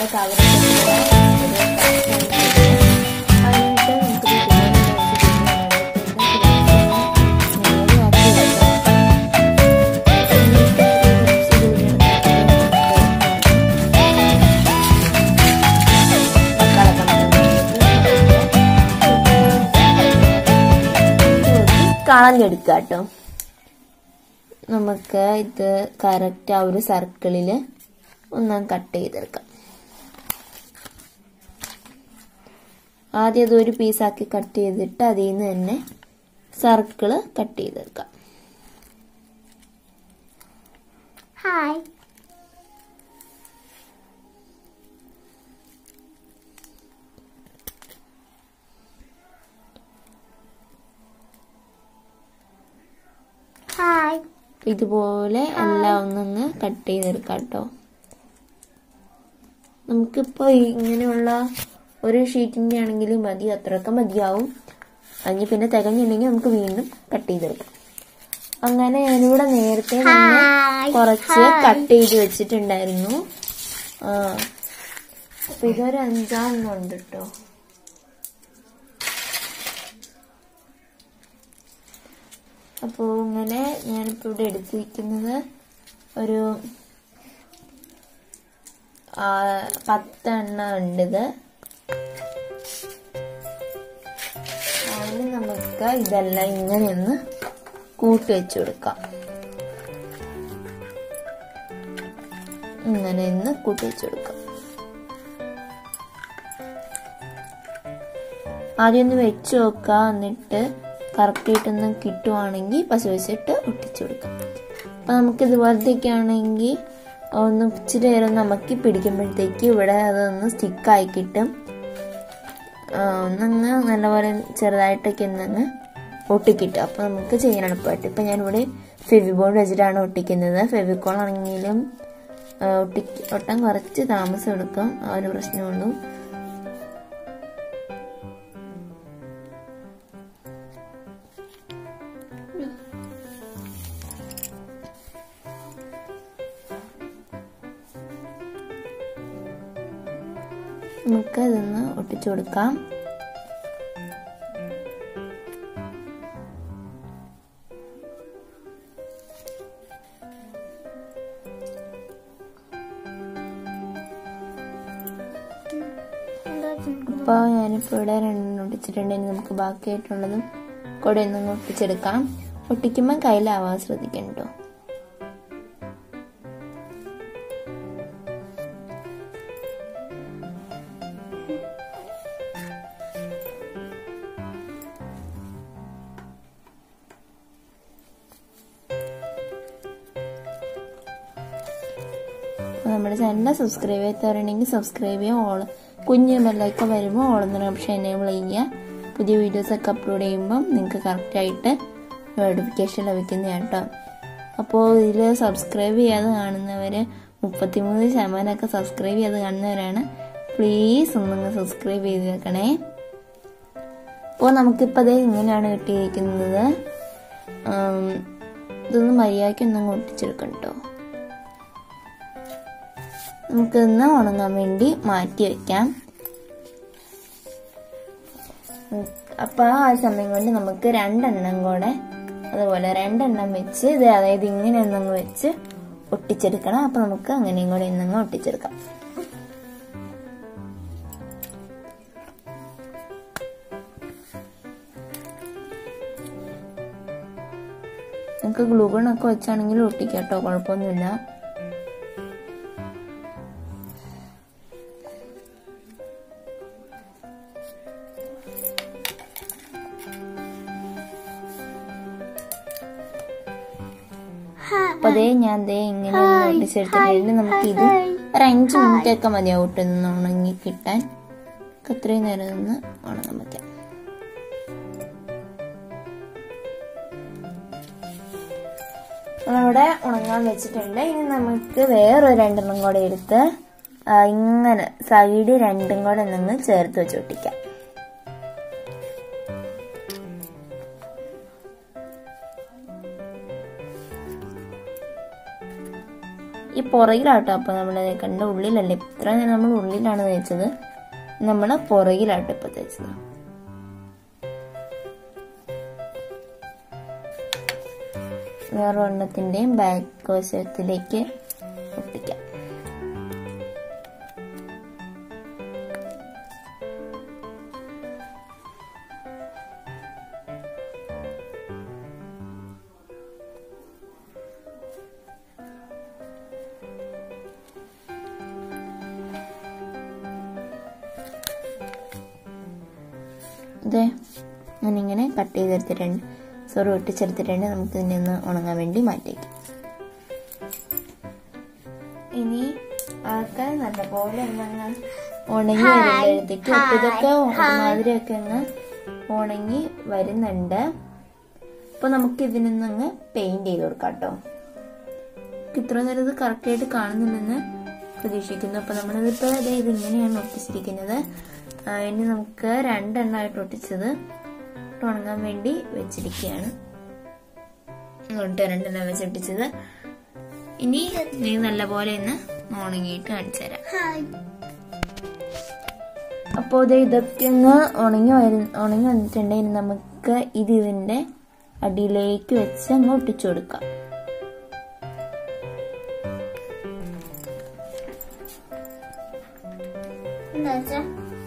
കളഞ്ഞെടുക്കുക കേട്ടോ നമുക്ക് ഇത് കറക്റ്റ് ആ ഒരു സർക്കിളിൽ ഒന്നാം കട്ട് ചെയ്തെടുക്കാം ആദ്യം അത് ഒരു പീസാക്കി കട്ട് ചെയ്തിട്ട് അതിൽ നിന്ന് തന്നെ സർക്കിള് കട്ട് ചെയ്തെടുക്കാം ഹായ് ഹായ് ഇതുപോലെ എല്ലാം ഒന്നങ്ങ് കട്ട് ചെയ്തെടുക്കാം കേട്ടോ നമുക്കിപ്പോൾ ഇങ്ങനെയുള്ള ഒരു ഷീറ്റിൻ്റെ ആണെങ്കിൽ മതി അത്രയൊക്കെ മതിയാവും അതിന് പിന്നെ തികഞ്ഞില്ലെങ്കിൽ നമുക്ക് വീണ്ടും കട്ട് ചെയ്തെടുക്കാം അങ്ങനെ ഞാനിവിടെ നേരത്തെ തന്നെ ഹായ്, കുറച്ച് ഹായ്. കട്ട് ചെയ്ത് വെച്ചിട്ടുണ്ടായിരുന്നു ആ അപ്പൊ ഇതൊരു അഞ്ചാറെണ്ണം ഉണ്ട് കേട്ടോ അപ്പോൾ ഇങ്ങനെ ഞാനിപ്പോൾ ഇവിടെ എടുത്തിരിക്കുന്നത് ഒരു ആ, പത്തെണ്ണം ഉണ്ട് ഇത് അതിന് നമുക്ക് ഇതെല്ലാം ഇങ്ങനെയൊന്ന് കൂട്ടി വെച്ച് കൊടുക്കാം ഇങ്ങനെ ഒന്ന് കൂട്ടി വെച്ച് കൊടുക്കാം ആദ്യം ഒന്ന് വെച്ച് നോക്കാം എന്നിട്ട് കറക്റ്റായിട്ടൊന്ന് കിട്ടുവാണെങ്കിൽ പശ വെച്ചിട്ട് ഒട്ടിച്ചു കൊടുക്കാം അപ്പം നമുക്ക് ഇതുപോലത്തേക്ക് ആണെങ്കിൽ ഒന്ന് ഇച്ചിരി നേരം നമുക്ക് പിടിക്കുമ്പോഴത്തേക്ക് ഇവിടെ അതൊന്ന് സ്റ്റിക്കായി കിട്ടും ആ, ഒന്നങ്ങ് നല്ലപോലെ ചെറുതായിട്ടൊക്കെ ഒന്നങ്ങ് ഒട്ടിക്കിട്ടും അപ്പോൾ നമുക്ക് ചെയ്യാൻ എളുപ്പമായിട്ട് ഇപ്പം ഞാനിവിടെ ഫെവിബോൺ വെച്ചിട്ടാണ് ഒട്ടിക്കുന്നത് ഫെവിക്കോൾ ആണെങ്കിലും ആ, ഒട്ടി ഒട്ടാൻ കുറച്ച് താമസം എടുക്കും ആ ഒരു പ്രശ്നമുള്ളൂ നമുക്ക് ഇതൊന്ന് ഒട്ടിച്ചു കൊടുക്കാം അപ്പോൾ ഞാനിപ്പോൾ ഇവിടെ രണ്ടെണ്ണം ഒട്ടിച്ചിട്ടുണ്ട് ഇനി നമുക്ക് ബാക്കിയായിട്ടുള്ളതും കൂടെ ഒന്നും ഒട്ടിച്ചെടുക്കാം ഒട്ടിക്കുമ്പോൾ കയ്യിലാവാൻ ശ്രദ്ധിക്കണം കേട്ടോ അപ്പോൾ നമ്മുടെ ചാനൽ സബ്സ്ക്രൈബ് ചെയ്യാത്തവരുണ്ടെങ്കിൽ സബ്സ്ക്രൈബ് ചെയ്യുക ഓൾ കുഞ്ഞു ബെല്ലൊക്കെ വരുമ്പോൾ ഓളുന്ന ഓപ്ഷൻ എനേബിൾ ചെയ്യുക പുതിയ വീഡിയോസ് ഒക്കെ അപ്ലോഡ് ചെയ്യുമ്പം നിങ്ങൾക്ക് കറക്റ്റായിട്ട് നോട്ടിഫിക്കേഷൻ ലഭിക്കുന്നതാണ് കേട്ടോ അപ്പോൾ ഇതിൽ സബ്സ്ക്രൈബ് ചെയ്യാതെ കാണുന്നവർ മുപ്പത്തിമൂന്ന് ശതമാനമൊക്കെ സബ്സ്ക്രൈബ് ചെയ്യാതെ കാണുന്നവരാണ് പ്ലീസ് ഒന്നങ്ങ് സബ്സ്ക്രൈബ് ചെയ്ത് വെക്കണേ അപ്പോൾ നമുക്കിപ്പോൾ അതേ ഇങ്ങനെയാണ് കിട്ടിയിരിക്കുന്നത് ആം, ഇതൊന്ന് മര്യാദയ്ക്ക് ഒന്നങ്ങ് ഒട്ടിച്ചെടുക്കണം കേട്ടോ നമുക്കിന്ന് ഉണങ്ങാൻ വേണ്ടി മാറ്റി വെക്കാം ഉം, അപ്പൊ ആ സമയം കൊണ്ട് നമുക്ക് രണ്ടെണ്ണം കൂടെ അതുപോലെ രണ്ടെണ്ണം വെച്ച് ഇത് അതായത് ഇങ്ങനെ ഒന്നങ്ങ് വെച്ച് ഒട്ടിച്ചെടുക്കണം അപ്പൊ നമുക്ക് അങ്ങനെയും കൂടെ ഇന്നങ്ങ് ഒട്ടിച്ചെടുക്കാം നമുക്ക് ഗ്ലൂഗൺ ഒക്കെ വെച്ചാണെങ്കിലും ഒട്ടിക്കാം കേട്ടോ കുഴപ്പമൊന്നുമില്ല അപ്പൊ അതേ ഞാൻ ദേ ഇങ്ങനെ ഒന്ന് ഒട്ടിച്ചെടുത്തിട്ടുണ്ട് നമുക്ക് ഇത് ഒരു അഞ്ച് മിനിറ്റ് ഒക്കെ മതിയാവും ഇട്ടൊന്ന് ഉണങ്ങി കിട്ടാൻ നമുക്ക് അത്രയും നേരം ഒന്ന് ഉണങ്ങാൻ പറ്റാം നമ്മളിവിടെ ഉണങ്ങാൻ വെച്ചിട്ടുണ്ട് ഇനി നമുക്ക് വേറൊരു രണ്ടെണ്ണം കൂടെ എടുത്ത് ആ, ഇങ്ങനെ സൈഡ് രണ്ടും കൂടെ നിന്ന് ചേർത്ത് വെച്ച് ഒട്ടിക്കാം ഈ പുറകിലാട്ടോ അപ്പോൾ നമ്മൾ കണ്ട ഉള്ളിലല്ലേ ഇത്ര നേരം നമ്മൾ ഉള്ളിലാണ് തേച്ചത് നമ്മൾ പുറകിലാട്ടോ ഇപ്പൊ തേച്ചത് വേറെ ഒരെണ്ണത്തിന്റെയും ബാക്ക് വശത്തിലേക്ക് ഒട്ടിക്കാം ഇത് ഞാനിങ്ങനെ കട്ട് ചെയ്തെടുത്തിട്ടുണ്ട് സോറി ഒട്ടിച്ചെടുത്തിട്ടുണ്ട് നമുക്ക് ഇതിനെ ഒന്ന് ഉണങ്ങാൻ വേണ്ടി മാറ്റേക്കാം ഇനി ആൾക്ക് നല്ലപോലെ ഒന്നങ്ങ് ഉണങ്ങി വരുമ്പോഴത്തേക്ക് ഇതൊക്കെ മാതിരിയൊക്കെ ഒന്ന് ഉണങ്ങി വരുന്നുണ്ട് അപ്പൊ നമുക്ക് ഇതിനൊന്നങ്ങ് പെയിന്റ് ചെയ്ത് കൊടുക്കാം കേട്ടോ ഇത്ര നേരം ഇത് കറക്റ്റ് ആയിട്ട് കാണുന്നില്ലെന്ന് പ്രതീക്ഷിക്കുന്നു അപ്പൊ നമ്മളിതിപ്പോ അതെ ഇത് ഇങ്ങനെയാണ് ഒട്ടിച്ചിരിക്കുന്നത് ആ, ഇനി നമുക്ക് രണ്ടെണ്ണമായിട്ട് ഒട്ടിച്ചത് ഉണങ്ങാൻ വേണ്ടി വെച്ചിരിക്കുകയാണ് അതുകൊണ്ട് രണ്ടെണ്ണം വെച്ച് ഒട്ടിച്ചത് ഇനി നീ നല്ലപോലെ ഒന്ന് ഉണങ്ങിയിട്ട് കാണിച്ചു തരാം Hi. അപ്പോൾ ഇത് ഇതൊക്കെ ഒന്ന് ഉണങ്ങി വരു ഉണങ്ങി വന്നിട്ടുണ്ടെങ്കിൽ നമുക്ക് ഇത് ഇതിന്റെ അടിയിലേക്ക് വെച്ച് അങ്ങ് ഒട്ടിച്ചു കൊടുക്കാം എന്താ വെച്ചാ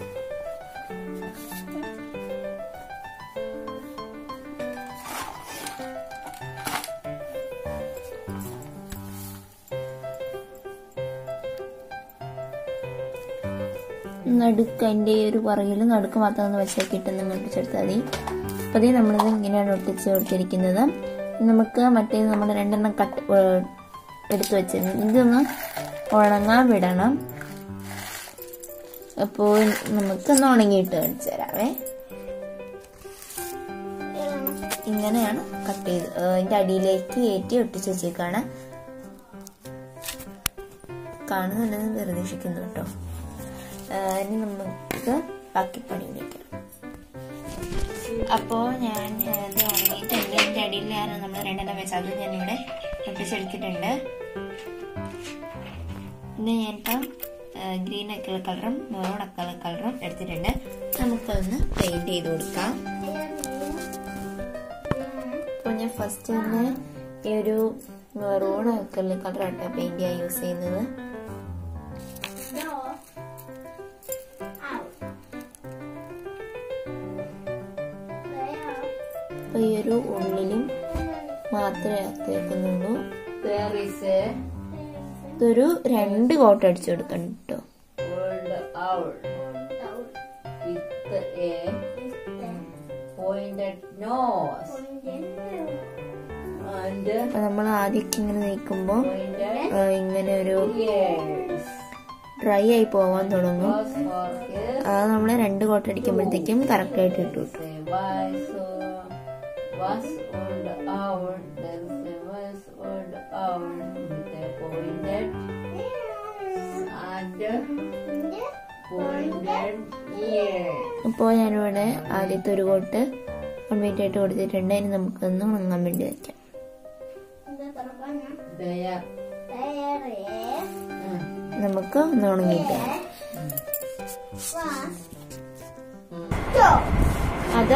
നടുക്ക് അതിന്റെ ഈ ഒരു പുറകിൽ നടുക്ക് മാത്രം ഒന്ന് വെച്ചേക്കിട്ട് നിങ്ങൾ ഒട്ടിച്ചെടുത്താൽ മതി അപ്പോൾ അതേ നമ്മളിത് ഇങ്ങനെയാണ് ഒട്ടിച്ച് കൊടുത്തിരിക്കുന്നത് ഇനി നമുക്ക് മറ്റേ നമ്മൾ രണ്ടെണ്ണം കട്ട് ഏഹ് എടുത്ത് വെച്ചിരുന്നു ഇതൊന്ന് ഉണങ്ങാൻ വിടണം അപ്പോൾ നമുക്കൊന്ന് ഉണങ്ങിയിട്ട് കാണിച്ചു തരാവേ ഇങ്ങനെയാണ് കട്ട് ചെയ്ത് ഏഹ് അതിന്റെ അടിയിലേക്ക് ഏറ്റി ഒട്ടിച്ച് വെച്ചേക്കാണ് കാണുന്നുണ്ടെന്ന് പ്രതീക്ഷിക്കുന്നു കേട്ടോ ഏഹ് ഇനി നമുക്ക് ബാക്കി പണിയിലേക്ക് അപ്പോ ഞാൻ ഏഹ് ഇത് ഉണങ്ങിയിട്ടുണ്ട് അതിന്റെ അടിയിലാണ് നമ്മൾ രണ്ടെണ്ണം വെച്ചത് അത് ഞാനിവിടെ ഒട്ടിച്ചെടുത്തിട്ടുണ്ട് പിന്നെ ഞാനിപ്പം ഗ്രീൻ അക്കള കളറും മെറൂൺ അക്കള കളറും എടുത്തിട്ടുണ്ട് നമുക്കതൊന്ന് പെയിന്റ് ചെയ്ത് കൊടുക്കാം അപ്പോൾ ഞാൻ ഫസ്റ്റ് തന്നെ ഈ ഒരു മെറൂൺ അക്കള കളറാട്ടോ പെയിന്റ് ചെയ്യാൻ യൂസ് ചെയ്യുന്നത് No. Out. അപ്പൊ ഈ ഒരു ഉള്ളിലും മാത്രമേ അകത്തേക്കുന്നുള്ളൂ There is a ഇതൊരു രണ്ട് കോട്ട് അടിച്ചു കൊടുക്കണം കേട്ടോ word owl with a pointed nose and അപ്പൊ നമ്മൾ ആദ്യമൊക്കെ ഇങ്ങനെ നീക്കുമ്പോ pointed ആ, ഇങ്ങനെ ഒരു ears. ഡ്രൈ ആയി പോവാൻ തുടങ്ങും Nose for his അത് നമ്മൾ രണ്ട് കോട്ട് അടിക്കുമ്പോഴത്തേക്കും കറക്റ്റ് ആയിട്ട് ഇട്ടു കിട്ടും say why so was old owl there is a was old owl with a pointed and pointed ears. അപ്പോൾ ഞാനിവിടെ ആദ്യത്തെ ഒരു കോട്ട് കംപ്ലീറ്റ് ആയിട്ട് കൊടുത്തിട്ടുണ്ട് ഇനി നമുക്കൊന്ന് ഉണങ്ങാൻ വേണ്ടി വെക്കാം There. Mm. നമുക്ക് ഒന്ന് ഉണങ്ങിയിട്ട് വരാം. അത്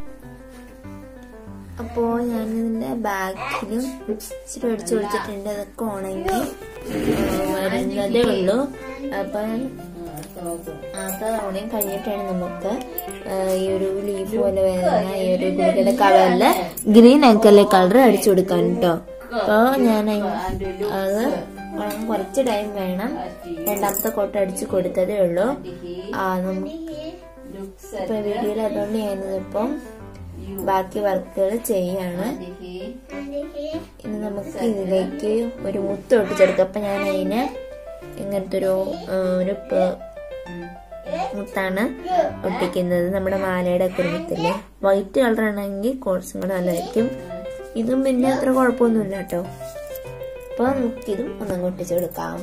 അപ്പോ ഞാൻ ഇതിന്റെ ബാക്കിലും ഇച്ചിരി അടിച്ചു കൊടുത്തിട്ടുണ്ട് അതൊക്കെ ഉണങ്ങി ആ, വരുന്നതേ ഉള്ളൂ അപ്പൊ അത് തവണയും കഴിഞ്ഞിട്ടാണ് നമുക്ക് ആ, ഈ ഒരു ലീഫ് പോലെ വരുന്ന ഈ ഒരു ഗുളികയുടെ കളറില് ഗ്രീൻ അക്കല്ലേ കളർ അടിച്ചു കൊടുക്കാൻ കേട്ടോ അപ്പൊ ഞാൻ അയി- അത് ഉണങ്ങാൻ കുറച്ച് ടൈം വേണം രണ്ടാമത്തെ കോട്ട അടിച്ചു കൊടുത്തതേ ഉള്ളൂ ആ നമുക്ക് Looks ഇപ്പൊ വീഡിയോയിൽ അതുകൊണ്ട് ഞാനിതിപ്പം ബാക്കി വർക്കുകൾ ചെയ്യാണ് ഇനി നമുക്ക് ഇതിലേക്ക് ഒരു മുത്ത് ഒട്ടിച്ചെടുക്കാം അപ്പൊ ഞാൻ അതിന് ഇങ്ങനത്തെ ഒരു ആ, ഒരു പ- മുത്താണ് ഒട്ടിക്കുന്നത് നമ്മുടെ മാലയുടെ ഒക്കെ ഒരു മുത്തില്ലേ വൈറ്റ് കളർ ആണെങ്കിൽ കുറച്ചും കൂടെ നല്ലതായിരിക്കും ഇതും പിന്നെ അത്ര കുഴപ്പമൊന്നുമില്ല കേട്ടോ അപ്പൊ നമുക്കിതും ഒന്നും ഒട്ടിച്ചെടുക്കാം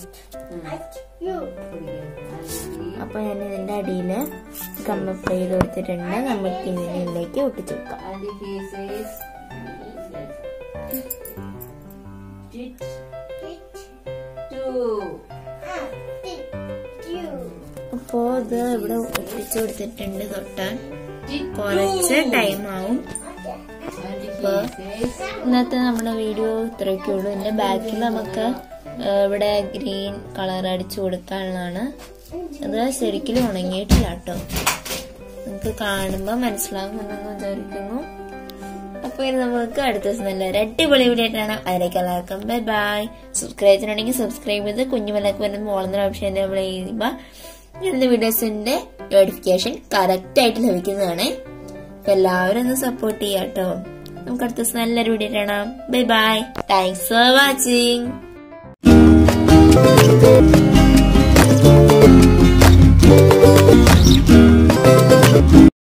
അപ്പൊ ഞാൻ ഇതിന്റെ അടിയില് കമ്മപ്പ് ചെയ്ത് കൊടുത്തിട്ടുണ്ട് നമുക്ക് ഇതിലേക്ക് ഒട്ടിച്ചു വെക്കാം And he says, Tit, അപ്പോ ഇത് ഇവിടെ ഒട്ടിച്ചു കൊടുത്തിട്ടുണ്ട് തൊട്ടാൻ കുറച്ച് ടൈം ആവും And he says, ഇന്നത്തെ നമ്മുടെ വീഡിയോ ഇത്രയൊക്കെ ഉള്ളൂ ഇതിന്റെ ബാക്കിൽ നമുക്ക് ആ, ഇവിടെ ഗ്രീൻ കളർ അടിച്ചു കൊടുക്കാനുള്ളതാണ് അത് ശരിക്കും ഉണങ്ങിയിട്ടില്ല കേട്ടോ നമുക്ക് കാണുമ്പോൾ മനസ്സിലാകുമെന്ന് വിചാരിക്കുന്നു അപ്പൊ ഇനി നമുക്ക് അടുത്ത ദിവസം നല്ല ഒരു അടിപൊളി വീഡിയോ ആയിട്ടാണ് അതിലേക്ക് എല്ലാവർക്കും ബൈ ബൈ സബ്സ്ക്രൈബ് ചെയ്യണമെങ്കിൽ സബ്സ്ക്രൈബ് ചെയ്ത് കുഞ്ഞുമലക്ക് വരുന്ന മോളുന്ന ഓപ്ഷൻ എനേബിൾ ചെയ്യുമ്പോൾ ഇങ്ങനത്തെ വീഡിയോസിന്റെ നോട്ടിഫിക്കേഷൻ കറക്റ്റ് ആയിട്ട് ലഭിക്കുന്നതാണ് അപ്പൊ എല്ലാവരും ഒന്ന് സപ്പോർട്ട് ചെയ്യാം കേട്ടോ നമുക്ക് അടുത്ത ദിവസം നല്ലൊരു വീഡിയോ കാണാം bye bye thanks for watching